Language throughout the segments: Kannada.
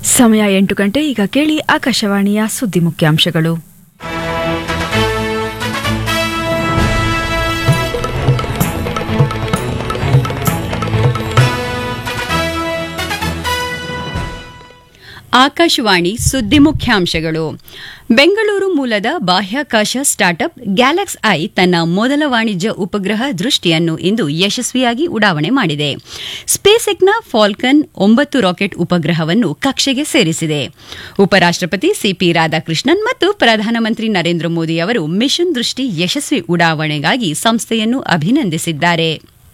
ಸಮಯ ಎಂಟು ಗಂಟೆ ಈಗ ಕೇಳಿ ಆಕಾಶವಾಣಿಯ ಸುದ್ದಿ ಮುಖ್ಯಾಂಶಗಳು ಆಕಾಶವಾಣಿ ಸುದ್ದಿ ಮುಖ್ಯಾಂಶಗಳು ಬೆಂಗಳೂರು ಮೂಲದ ಬಾಹ್ಯಾಕಾಶ ಸ್ಟಾರ್ಟ್ಅಪ್ ಗ್ಯಾಲಕ್ಸ್ ಐ ತನ್ನ ಮೊದಲ ವಾಣಿಜ್ಯ ಉಪಗ್ರಹ ದೃಷ್ಟಿಯನ್ನು ಇಂದು ಯಶಸ್ವಿಯಾಗಿ ಉಡಾವಣೆ ಮಾಡಿದೆ ಸ್ಪೇಸ್ಎಕ್ನ ಫಾಲ್ಕನ್ ಒಂಬತ್ತು ರಾಕೆಟ್ ಉಪಗ್ರಹವನ್ನು ಕಕ್ಷೆಗೆ ಸೇರಿಸಿದೆ ಉಪರಾಷ್ಟಪತಿ ಸಿಪಿ ರಾಧಾಕೃಷ್ಣನ್ ಮತ್ತು ಪ್ರಧಾನಮಂತ್ರಿ ನರೇಂದ್ರ ಮೋದಿ ಅವರು ಮಿಷನ್ ದೃಷ್ಟಿ ಯಶಸ್ವಿ ಉಡಾವಣೆಗಾಗಿ ಸಂಸ್ಥೆಯನ್ನು ಅಭಿನಂದಿಸಿದ್ದಾರೆ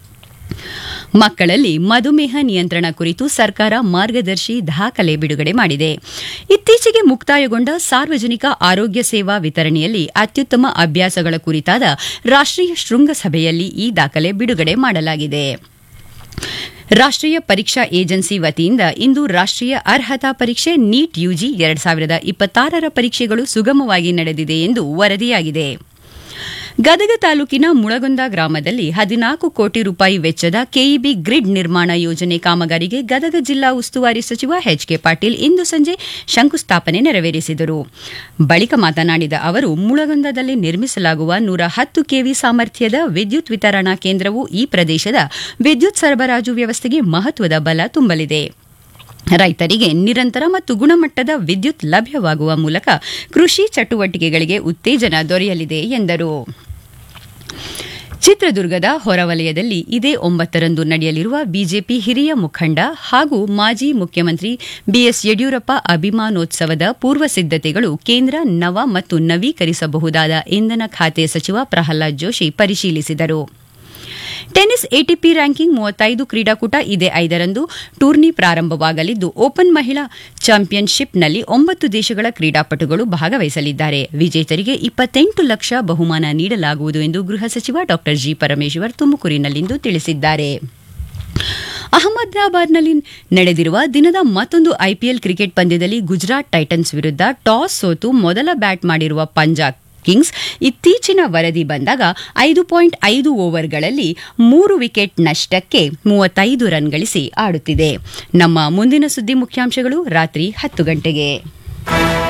ಮಕ್ಕಳಲ್ಲಿ ಮಧುಮೇಹ ನಿಯಂತ್ರಣ ಕುರಿತು ಸರ್ಕಾರ ಮಾರ್ಗದರ್ಶಿ ದಾಖಲೆ ಬಿಡುಗಡೆ ಮಾಡಿದೆ ಇತ್ತೀಚೆಗೆ ಮುಕ್ತಾಯಗೊಂಡ ಸಾರ್ವಜನಿಕ ಆರೋಗ್ಯ ಸೇವಾ ವಿತರಣೆಯಲ್ಲಿ ಅತ್ಯುತ್ತಮ ಅಭ್ಯಾಸಗಳ ಕುರಿತಾದ ರಾಷ್ಟ್ರೀಯ ಶೃಂಗಸಭೆಯಲ್ಲಿ ಈ ದಾಖಲೆ ಬಿಡುಗಡೆ ಮಾಡಲಾಗಿದೆ ರಾಷ್ಟ್ರೀಯ ಪರೀಕ್ಷಾ ಏಜೆನ್ಸಿ ವತಿಯಿಂದ ಇಂದು ರಾಷ್ಟ್ರೀಯ ಅರ್ಹತಾ ಪರೀಕ್ಷೆ ನೀಟ್ ಯುಜಿ ಎರಡ್ ಸಾವಿರದ ಇಪ್ಪತ್ತಾರರ ಪರೀಕ್ಷೆಗಳು ಸುಗಮವಾಗಿ ನಡೆದಿದೆ ಎಂದು ವರದಿಯಾಗಿದೆ ಗದಗ ತಾಲೂಕಿನ ಮುಳಗೊಂದ ಗ್ರಾಮದಲ್ಲಿ ಹದಿನಾಲ್ಕು ಕೋಟಿ ರೂಪಾಯಿ ವೆಚ್ಚದ ಕೆಇಬಿ ಗ್ರಿಡ್ ನಿರ್ಮಾಣ ಯೋಜನೆ ಕಾಮಗಾರಿಗೆ ಗದಗ ಜಿಲ್ಲಾ ಉಸ್ತುವಾರಿ ಸಚಿವ ಎಚ್ ಕೆ ಪಾಟೀಲ್ ಇಂದು ಸಂಜೆ ಶಂಕುಸ್ಥಾಪನೆ ನೆರವೇರಿಸಿದರು ಬಳಿಕ ಮಾತನಾಡಿದ ಅವರು ಮುಳಗೊಂದದಲ್ಲಿ ನಿರ್ಮಿಸಲಾಗುವ ನೂರ ಹತ್ತು ಕೆವಿ ಸಾಮರ್ಥ್ಯದ ವಿದ್ಯುತ್ ವಿತರಣಾ ಕೇಂದ್ರವು ಈ ಪ್ರದೇಶದ ವಿದ್ಯುತ್ ಸರಬರಾಜು ವ್ಯವಸ್ಥೆಗೆ ಮಹತ್ವದ ಬಲ ತುಂಬಲಿದೆ ರೈತರಿಗೆ ನಿರಂತರ ಮತ್ತು ಗುಣಮಟ್ಟದ ವಿದ್ಯುತ್ ಲಭ್ಯವಾಗುವ ಮೂಲಕ ಕೃಷಿ ಚಟುವಟಿಕೆಗಳಿಗೆ ಉತ್ತೇಜನ ದೊರೆಯಲಿದೆ ಎಂದರು ಚಿತ್ರದುರ್ಗದ ಹೊರವಲಯದಲ್ಲಿ ಇದೇ ಒಂಬತ್ತರಂದು ನಡೆಯಲಿರುವ ಬಿಜೆಪಿ ಹಿರಿಯ ಮುಖಂಡ ಹಾಗೂ ಮಾಜಿ ಮುಖ್ಯಮಂತ್ರಿ ಬಿಎಸ್ ಯಡಿಯೂರಪ್ಪ ಅಭಿಮಾನೋತ್ಸವದ ಪೂರ್ವ ಸಿದ್ದತೆಗಳು ಕೇಂದ್ರ ನವ ಮತ್ತು ನವೀಕರಿಸಬಹುದಾದ ಇಂಧನ ಖಾತೆ ಸಚಿವ ಪ್ರಹ್ಲಾದ್ ಜೋಶಿ ಪರಿಶೀಲಿಸಿದರು ಟೆನ್ನಿಸ್ ಎಟಿಪಿ ರ್ಯಾಂಕಿಂಗ್ ಮೂವತ್ತೈದು ಕ್ರೀಡಾಕೂಟ ಇದೇ ಐದರಂದು ಟೂರ್ನಿ ಪ್ರಾರಂಭವಾಗಲಿದ್ದು ಓಪನ್ ಮಹಿಳಾ ಚಾಂಪಿಯನ್ಶಿಪ್ನಲ್ಲಿ ಒಂಬತ್ತು ದೇಶಗಳ ಕ್ರೀಡಾಪಟುಗಳು ಭಾಗವಹಿಸಲಿದ್ದಾರೆ ವಿಜೇತರಿಗೆ ಇಪ್ಪತ್ತೆಂಟು ಲಕ್ಷ ಬಹುಮಾನ ನೀಡಲಾಗುವುದು ಎಂದು ಗೃಹ ಸಚಿವ ಡಾ ಜಿ ಪರಮೇಶ್ವರ್ ತುಮಕೂರಿನಲ್ಲಿಂದು ತಿಳಿಸಿದ್ದಾರೆ ಅಹಮದಾಬಾದ್ನಲ್ಲಿ ನಡೆದಿರುವ ದಿನದ ಮತ್ತೊಂದು ಐಪಿಎಲ್ ಕ್ರಿಕೆಟ್ ಪಂದ್ಯದಲ್ಲಿ ಗುಜರಾತ್ ಟೈಟನ್ಸ್ ವಿರುದ್ಧ ಟಾಸ್ ಸೋತು ಮೊದಲ ಬ್ಯಾಟ್ ಮಾಡಿರುವ ಪಂಜಾಬ್ ಕಿಂಗ್ಸ್ ಇತ್ತೀಚಿನ ವರದಿ ಬಂದಾಗ ಐದು ಪಾಯಿಂಟ್ ಐದು ಓವರ್ಗಳಲ್ಲಿ ಮೂರು ವಿಕೆಟ್ ನಷ್ಟಕ್ಕೆ ಮೂವತ್ತೈದು ರನ್ ಗಳಿಸಿ ಆಡುತ್ತಿದೆ ನಮ್ಮ ಮುಂದಿನ ಸುದ್ದಿ ಮುಖ್ಯಾಂಶಗಳು ರಾತ್ರಿ ಹತ್ತು ಗಂಟೆಗೆ